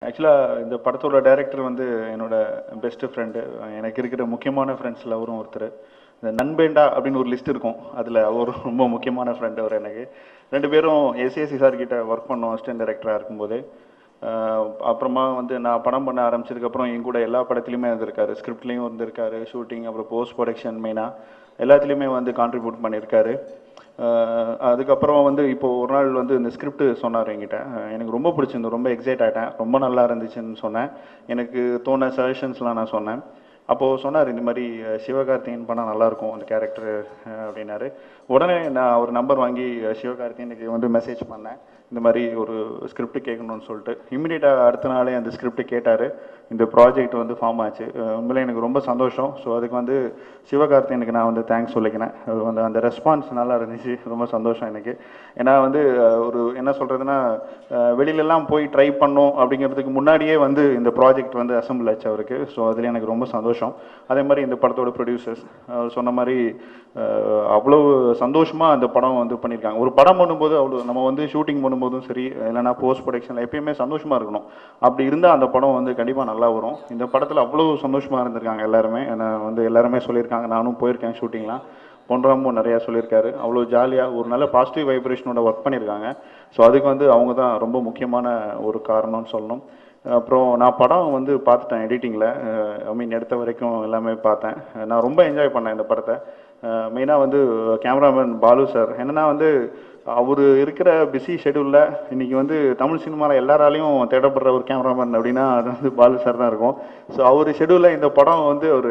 ஆக்சுவலாக இந்த படத்தோட டைரக்டர் வந்து என்னோட பெஸ்ட் ஃப்ரெண்டு எனக்கு இருக்கிற முக்கியமான ஃப்ரெண்ட்ஸில் அவரும் ஒருத்தர் இந்த நண்பேண்டா அப்படின்னு ஒரு லிஸ்ட் இருக்கும் அதில் அவர் ரொம்ப முக்கியமான ஃப்ரெண்டு அவர் எனக்கு ரெண்டு பேரும் எஸ்ஏசி சார் கிட்ட ஒர்க் பண்ணோம் அசிஸ்டன்ட் டைரக்டராக இருக்கும்போது ஆஹ் அப்புறமா வந்து நான் படம் பண்ண ஆரம்பிச்சதுக்கப்புறம் என் கூட எல்லா படத்துலையுமே இருந்திருக்காரு ஸ்கிரிப்ட்லேயும் இருந்திருக்காரு ஷூட்டிங் அப்புறம் போஸ்ட் ப்ரொடக்ஷன் மெயினாக எல்லாத்துலேயுமே வந்து கான்ட்ரிபியூட் பண்ணியிருக்காரு ஆஹ் அதுக்கப்புறம் வந்து இப்போ ஒரு நாள் வந்து இந்த ஸ்கிரிப்ட் சொன்னார் என்கிட்ட ஆஹ் எனக்கு ரொம்ப பிடிச்சிருந்து ரொம்ப எக்ஸைட் ஆகிட்டேன் ரொம்ப நல்லா இருந்துச்சுன்னு சொன்னேன் எனக்கு தோண சஜஷன்ஸ்லாம் நான் சொன்னேன் அப்போது சொன்னார் இந்த மாதிரி அஹ், சிவகார்த்திகேயன் பண்ணால் நல்லாயிருக்கும் அந்த கேரக்டர் அப்படின்னாரு உடனே நான் ஒரு நம்பர் வாங்கி அஹ், சிவகார்த்திகேயனுக்கு வந்து மெசேஜ் பண்ணேன் இந்த மாதிரி ஒரு ஸ்கிரிப்ட் கேட்கணும்னு சொல்லிட்டு இம்மிடியட்டாக அடுத்த நாளே அந்த ஸ்கிரிப்ட் கேட்டார் இந்த ப்ராஜெக்ட் வந்து ஃபார்ம் ஆச்சு அஹ், உண்மையிலே எனக்கு ரொம்ப சந்தோஷம் ஸோ அதுக்கு வந்து சிவகார்த்திகேயனுக்கு நான் வந்து தேங்க்ஸ் சொல்லிக்கிறேன் அது வந்து அந்த ரெஸ்பான்ஸ் நல்லா இருந்துச்சு ரொம்ப சந்தோஷம் எனக்கு ஏன்னா வந்து அஹ், ஒரு என்ன சொல்கிறதுனா வெளியிலலாம் போய் ட்ரை பண்ணோம் அப்படிங்கிறதுக்கு முன்னாடியே வந்து இந்த ப்ராஜெக்ட் வந்து அசம்பிள் ஆச்சு அவருக்கு ஸோ அதில் எனக்கு ரொம்ப சந்தோஷம் அதே மாதிரி இந்த படத்தோட ப்ரொடியூசர்ஸ் சொன்ன மாதிரி அஹ், அவ்வளவு சந்தோஷமாக அந்த படம் வந்து பண்ணியிருக்காங்க ஒரு படம் பண்ணும்போது அவ்வளோ நம்ம வந்து ஷூட்டிங் பண்ணும்போதும் சரி இல்லைன்னா போஸ்ட் ப்ரொடக்ஷனில் எப்பயுமே சந்தோஷமாக இருக்கணும் அப்படி இருந்தால் அந்த படம் வந்து கண்டிப்பாக நல்லா வரும் இந்த படத்தில் அவ்வளோ சந்தோஷமாக இருந்திருக்காங்க எல்லாருமே ஏன்னா வந்து எல்லாருமே சொல்லியிருக்காங்க நானும் போயிருக்கேன் ஷூட்டிங்லாம் பொன்ராமும் நிறையா சொல்லியிருக்காரு அவ்வளோ ஜாலியாக ஒரு நல்ல பாசிட்டிவ் வைப்ரேஷனோட ஒர்க் பண்ணியிருக்காங்க ஸோ அதுக்கு வந்து அவங்க தான் ரொம்ப முக்கியமான ஒரு காரணம்னு சொல்லணும் அப்புறம் நான் படம் வந்து பார்த்துட்டேன் எடிட்டிங்கில் ஐ மீன் எடுத்த வரைக்கும் எல்லாமே பார்த்தேன் நான் ரொம்ப என்ஜாய் பண்ணேன் இந்த படத்தை மெயினாக வந்து கேமராமேன் பாலு சார் என்னன்னா வந்து அவர் இருக்கிற பிஸி ஷெடியூலில் இன்னைக்கு வந்து தமிழ் சினிமாவில் எல்லாராலையும் தேடப்படுற ஒரு கேமராமேன் அப்படின்னா அது வந்து பாலு சார் தான் இருக்கும் ஸோ அவர் ஷெடியூலில் இந்த படம் வந்து அவர்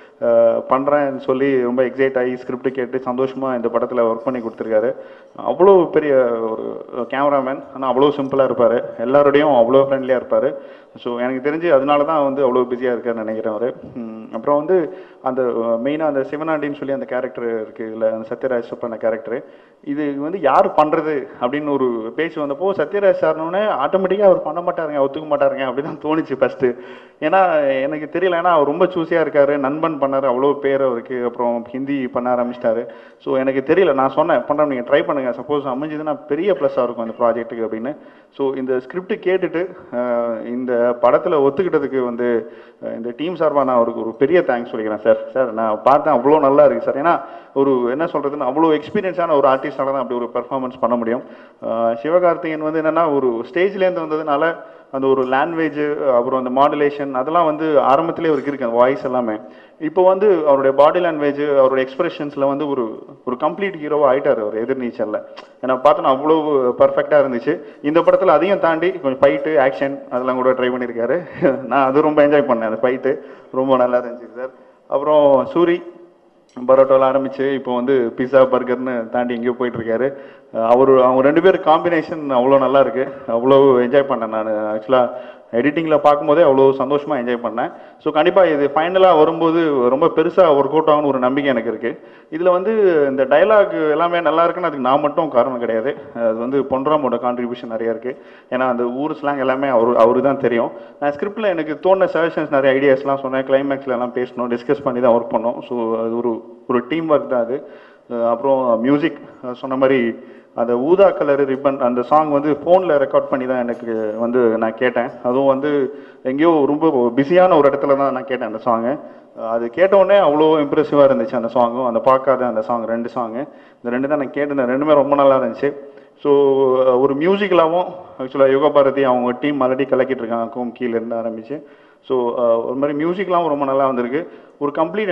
பண்ணுறேன்னு சொல்லி ரொம்ப எக்ஸைட் ஆகி ஸ்கிரிப்ட் கேட்டு சந்தோஷமாக இந்த படத்தில் ஒர்க் பண்ணி கொடுத்துருக்காரு அவ்வளோ பெரிய ஒரு கேமராமேன் ஆனால் அவ்வளோ சிம்பிளாக இருப்பார் எல்லாரோடையும் அவ்வளோ ஃப்ரெண்ட்லியாக இருப்பார் ஸோ எனக்கு தெரிஞ்சு அதனால தான் வந்து அவ்வளோ பிஸியாக இருக்காருன்னு நினைக்கிறேன் அவர் அப்புறம் வந்து அந்த மெயினாக அந்த சிவனாண்டின்னு சொல்லி அந்த கேரக்டர் இருக்குது இல்லை அந்த சத்யராஜ் பண்ண கேரக்டர் இது வந்து யார் பண்ணுறது அப்படின்னு ஒரு பேச்சு வந்தப்போ சத்யராஜ் சார்னோடனே ஆட்டோமேட்டிக்காக அவர் பண்ண மாட்டாருங்க ஒத்துக்க மாட்டாருங்க அப்படி தான் தோணுச்சு ஃபஸ்ட்டு ஏன்னா எனக்கு தெரியல ஏன்னா அவர் ரொம்ப சூஸியாக இருக்காரு நண்பன் பண்ணார் அவ்வளோ பேர் அவருக்கு அப்புறம் ஹிந்தி பண்ண ஆரம்பிச்சிட்டாரு ஸோ எனக்கு தெரியல நான் சொன்னேன் பண்ணுறேன் நீங்கள் ட்ரை பண்ணுங்கள் சப்போஸ் அமைஞ்சதுன்னா பெரிய ப்ளஸ்ஸாக இருக்கும் இந்த ப்ராஜெக்ட்டுக்கு அப்படின்னு ஸோ இந்த ஸ்கிரிப்ட் கேட்டுட்டு அஹ், இந்த படத்தில் ஒத்துக்கிட்டதுக்கு வந்து அஹ், இந்த டீம் சார்பாக நான் அவருக்கு ஒரு பெரிய தேங்க்ஸ் சொல்லிக்கிறேன் சார் சார் நான் பார்த்தேன் அவ்வளோ நல்லா இருக்குது சார் ஏன்னா ஒரு என்ன சொல்கிறதுன்னு அவ்வளோ எக்ஸ்பீரியன்ஸான ஒரு ஆர்டிஸ்டால தான் அப்படி ஒரு பெர்ஃபார்மன்ஸ் பண்ண முடியும் அஹ், சிவகார்த்திகேயன் வந்து என்னென்னா ஒரு ஸ்டேஜ்லேருந்து வந்ததுனால அந்த ஒரு லாங்குவேஜ் அப்புறம் அந்த மாடுலேஷன் அதெல்லாம் வந்து ஆரம்பத்திலே அவருக்கு இருக்கு அந்த வாய்ஸ் எல்லாமே இப்போ வந்து அவருடைய பாடி லாங்குவேஜ் அவருடைய எக்ஸ்பிரஷன்ஸில் வந்து ஒரு ஒரு கம்ப்ளீட் ஹீரோவாக ஆயிட்டார் அவர் எதிர்நீச்சலில் ஏன்னா பார்த்தோன்னா அவ்வளோ பர்ஃபெக்டாக இருந்துச்சு இந்த படத்தில் அதையும் தாண்டி கொஞ்சம் ஃபைட்டு ஆக்ஷன் அதெல்லாம் கூட ட்ரை பண்ணியிருக்காரு நான் அது ரொம்ப என்ஜாய் பண்ணேன் அந்த ஃபைட்டு ரொம்ப நல்லா இருந்துச்சு சார் அப்புறம் சூரி பரோட்டாவில் ஆரம்பிச்சு இப்போ வந்து பிஸா பர்கர்னு தாண்டி எங்கேயோ போயிட்டு இருக்காரு அவர் அவங்க ரெண்டு பேர் காம்பினேஷன் அவ்வளோ நல்லா இருக்கு அவ்வளோ என்ஜாய் பண்ணேன் நான் ஆக்சுவலாக எடிட்டிங்கில் பார்க்கும்போதே அவ்வளோ சந்தோஷமாக என்ஜாய் பண்ணேன் ஸோ கண்டிப்பாக இது ஃபைனலாக வரும்போது ரொம்ப பெருசாக ஒர்க் அவுட் ஆகும்னு ஒரு நம்பிக்கை எனக்கு இருக்குது இதில் வந்து இந்த டைலாக் எல்லாமே நல்லா இருக்குன்னு அதுக்கு நான் மட்டும் காரணம் கிடையாது அது வந்து பொன்ராமோட கான்ட்ரிபியூஷன் நிறையா இருக்குது ஏன்னா அந்த ஊர் ஸ்லாங் எல்லாமே அவர் அவரு தான் தெரியும் நான் ஸ்கிரிப்டில் எனக்கு தோணுன சஜஷன்ஸ் நிறைய ஐடியாஸ்லாம் சொன்னேன் கிளைமேக்ஸில் எல்லாம் பேசணும் டிஸ்கஸ் பண்ணி தான் ஒர்க் பண்ணோம் ஸோ அது ஒரு ஒரு டீம் ஒர்க் தான் அது அஹ் அப்புறம் மியூசிக் சொன்ன மாதிரி அந்த ஊதா கலர் ரிப்பன் அந்த சாங் வந்து ஃபோனில் ரெக்கார்ட் பண்ணி தான் எனக்கு வந்து நான் கேட்டேன் அதுவும் வந்து எங்கேயோ ரொம்ப பிஸியான ஒரு இடத்துல தான் நான் கேட்டேன் அந்த சாங்கு அது கேட்டவுடனே அவ்வளோ இம்ப்ரெசிவாக இருந்துச்சு அந்த சாங்கும் அந்த பார்க்காத அந்த சாங் ரெண்டு சாங்கு இந்த ரெண்டு தான் நான் கேட்டிருந்தேன் ரெண்டுமே ரொம்ப நல்லா இருந்துச்சு ஸோ ஒரு மியூசிக்கலாகவும் ஆக்சுவலாக யுக பாரதி அவங்க டீம் ஆல்ரெடி கலக்கிட்டு இருக்காங்க கும் கீழே இருந்து ஆரம்பிச்சு ஸோ ஒரு மாதிரி மியூசிக்லாம் ரொம்ப நல்லா வந்திருக்கு ஒரு கம்ப்ளீட்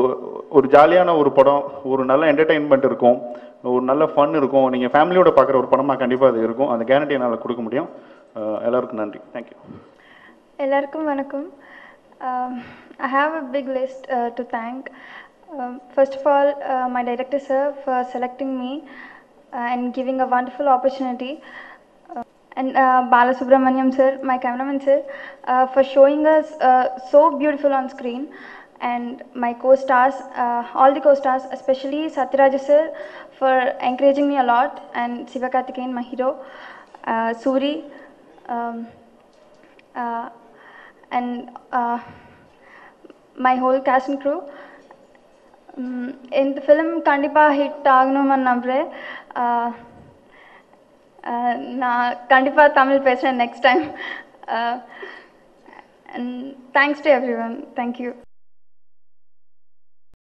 ஒரு ஜாலியான ஒரு படம் ஒரு நல்ல என்டர்டெயின்மெண்ட் இருக்கும் ஒரு நல்ல ஃபன் இருக்கும் நீங்கள் ஃபேமிலியோட பார்க்குற ஒரு படமாக கண்டிப்பாக அது இருக்கும் அந்த கேரண்டி என்னால் கொடுக்க முடியும் அஹ் எல்லாருக்கும் நன்றி தேங்க்யூ எல்லாருக்கும் வணக்கம் I have a big list to thank first of all my director sir for selecting me and giving a wonderful opportunity and uh, Balasubramaniam sir, my cameraman sir, uh, for showing us uh, so beautiful on screen, and my co-stars, uh, all the co-stars, especially Satyaraja sir, for encouraging me a lot, and Sivakarthikeyan, my hero, uh, Suri, um, uh, and uh, my whole cast and crew. Um, இந்த film கண்டிப்பாக hit ஆகணும்னு நம்புகிறேன் அஹ் நான் கண்டிப்பாக தமிழ் பேசுகிறேன் next time and thanks to everyone. Thank you.